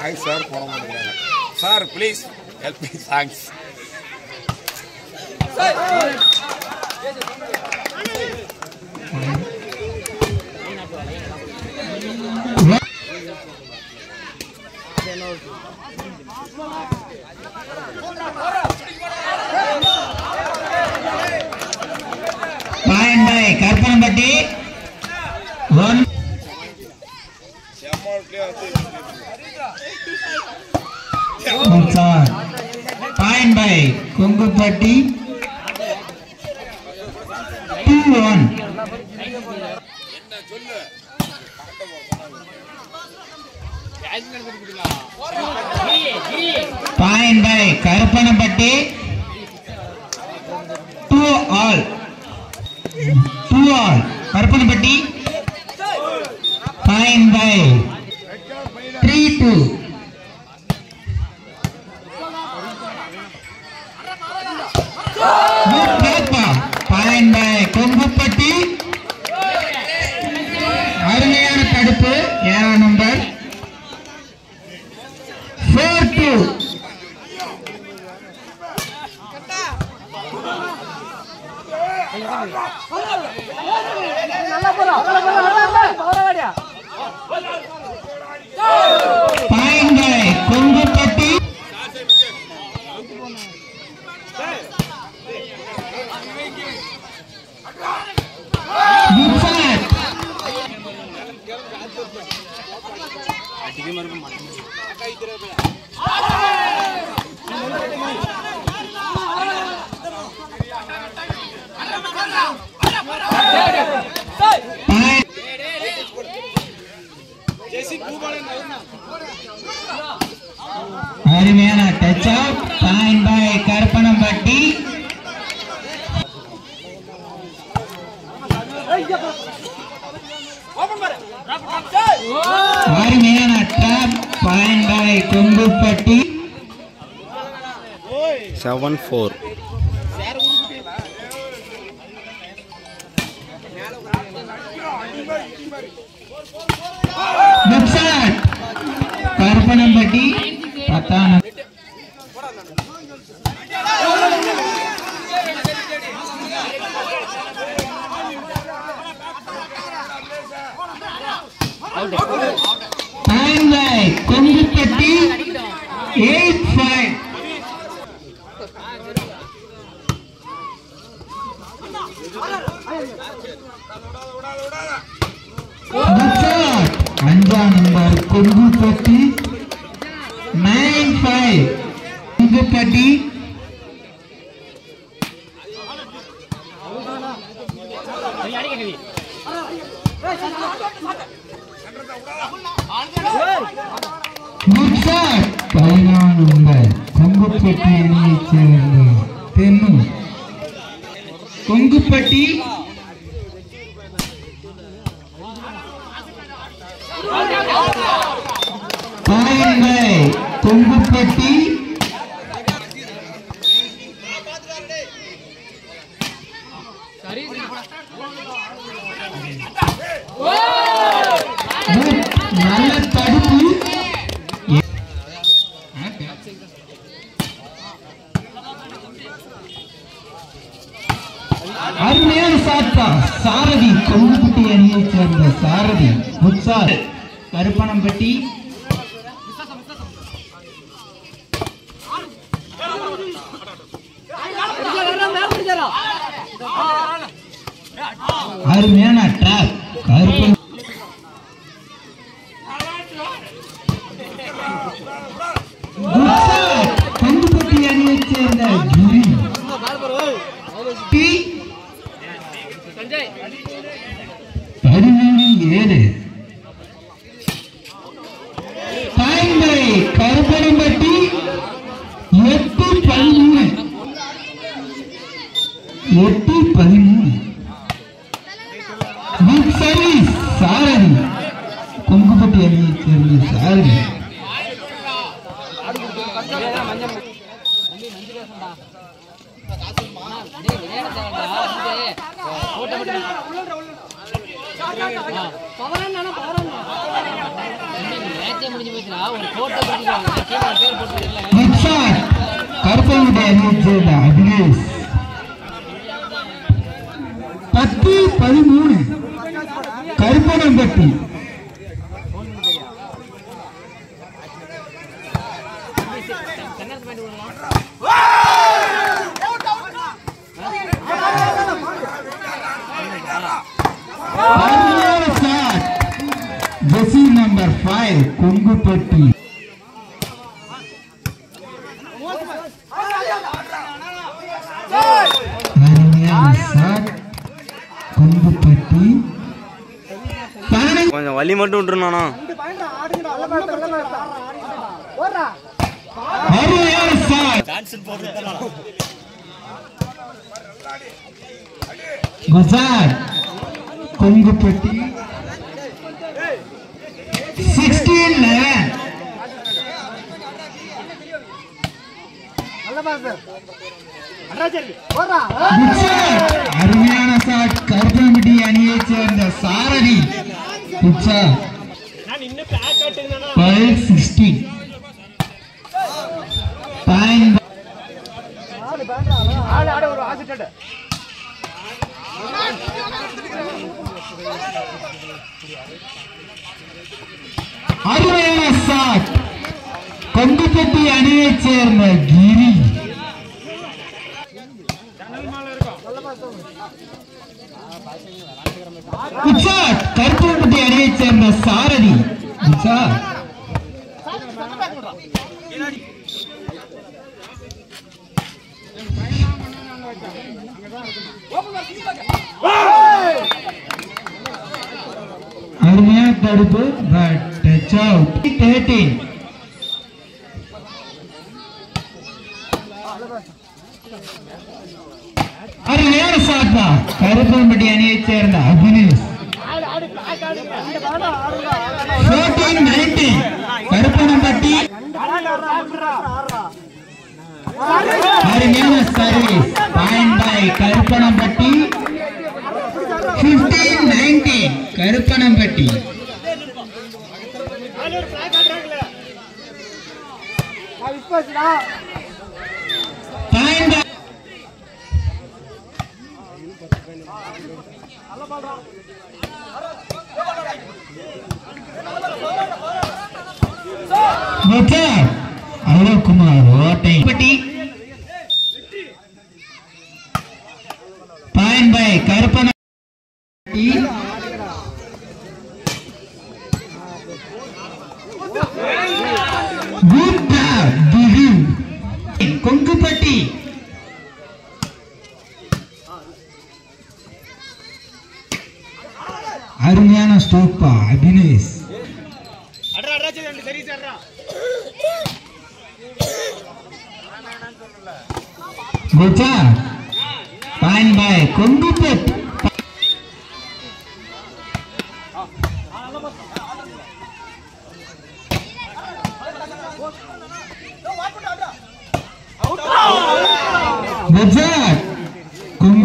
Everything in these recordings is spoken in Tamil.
தேங்க்ஸ் சார் போட மாட்டேங்கிறாங்க sir please help me thanks point by Karpanampatti one point by Kongupatti two one point by Karuppanapatti two all two all Karuppanapatti point by three two point by Kongupatti அருமையான தடுப்பு ஏழாம் number four two point by Kongupatti good point அருமையான touch out point by Karuppanampatti அருமையான drop point by Kongupatti seven four good shot Karuppanampatti பத்தாம் point by Kongupatti eight five அஞ்சாம் number Kongupatti nine five Kongupatti good shot பதினாறு நம்பர் கொங்குப்பட்டி அணியைச் சேர்ந்த தென்னு Kongupatti point by Kongupatti Good. நல்ல தடுப்பு அருமையான சாத்தா சாரதி கொங்குப்பட்டி அணியைச் சேர்ந்த சாரதி முத்சார் கருப்பணம்பட்டி அருமையான ட்ராப் கருப்பன் கொங்குப்பட்டி அணியைச் சேர்ந்த குரு டி பதிமூணு ஏழு தாய்மலை கருப்பனம்பட்டி எட்டு பதிமூணு எட்டு பதிமூணு குட் சர்வீஸ் சாரதி கொங்குப்பட்டி அணியைச் சேர்ந்த சாரதி பவரன் பவரன் மேட்சே முடிஞ்சு போச்சுடா ஒரு கோட்டை பிடிச்சிருவாங்க டீம்ல பேர் போட்டுருக்கல குட் ஷாட் கருப்பனுடைய அணியை சேர்ந்த அபினேஷ் பத்து பதிமூணு கருப்பனம்பட்டி தென்னரசு பாயிண்ட் விடலாம் அருமையான ஷாட் ஜெசி நம்பர் ஃபைவ் கொங்குப்பட்டி அருமையான ஷாட் கொங்குப்பட்டி பதினைந்து கொஞ்சம் வலி மட்டும் விட்டுருந்தானா அருமையான ஷாட் மசாட் கொங்குப்பட்டி சிக்ஸ்டீன் லெவன் அருமையான ஷாட் கருப்பம்பட்டி அணியைச் சேர்ந்த சாரதி குச்சா டுவெல் சிக்ஸ்டீன் பாயிண்ட் அருமையான ஷாட் கொங்குப்பட்டி அணியைச் சேர்ந்த கிரி குச்சாட் கருப்பம்பட்டி அணியைச் சேர்ந்த சாரதி குச்சாட் அருமையான தடுப்பு பட் டச் அவுட் தேர்ட்டீன் அருமையான ஷாட் தான் கருப்பம்பட்டி அணியைச் சேர்ந்த அபினேஷ் ஃபோர்டீன் நைன்டீன் கருப்பனம்பட்டி அருமையான service point by Karuppanampatti fifteen nineteen Karuppanampatti point wicket Arulkumar ஓட்டை பட்டி பாயிண்ட் பை கருப்பன குட் திகு கொங்குப்பட்டி அருமையான ஸ்டோப்பா அபினேஷ் குச்சா பாயிண்ட் பை கொங்குப்பட் குஜராத் கொங்கு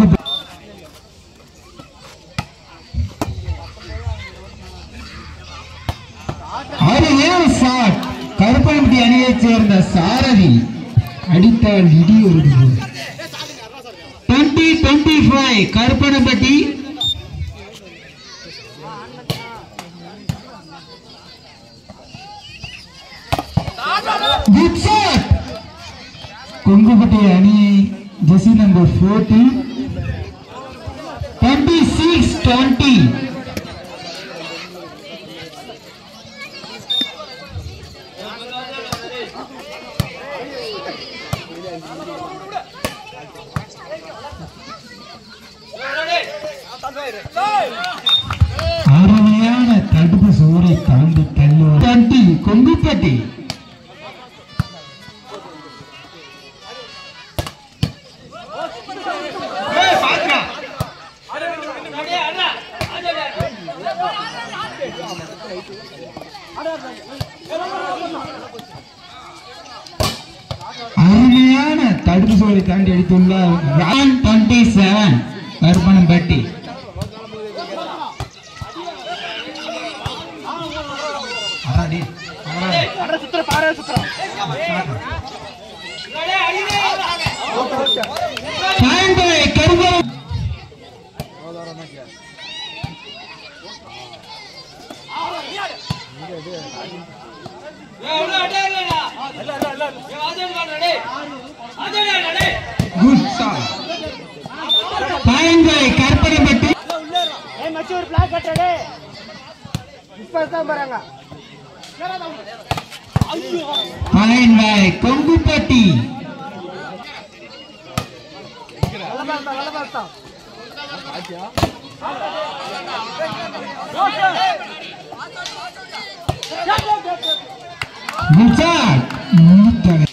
அருமையான ஷாட் கருப்பம்பட்டி அணியைச் சேர்ந்த சாரதி அடித்தால் இடி ஓடுது twenty twenty five Karuppanapatti good shot Kongupatti அணி ஜெசி number forty twenty six twenty அருமையான தடுப்பு சுவரை தாண்டி தள்ளுவார் டுவெண்ட்டி கொங்குப்பட்டி அருமையான தடுப்பு சுவரை தாண்டி அடித்துள்ளார் ரான் டுவெண்ட்டி செவன் கருப்பனம்பட்டி அடாடி, அட point by Karuppanam good shot point by Karuppanampatti point by Kongupatti good shot முடித்தவை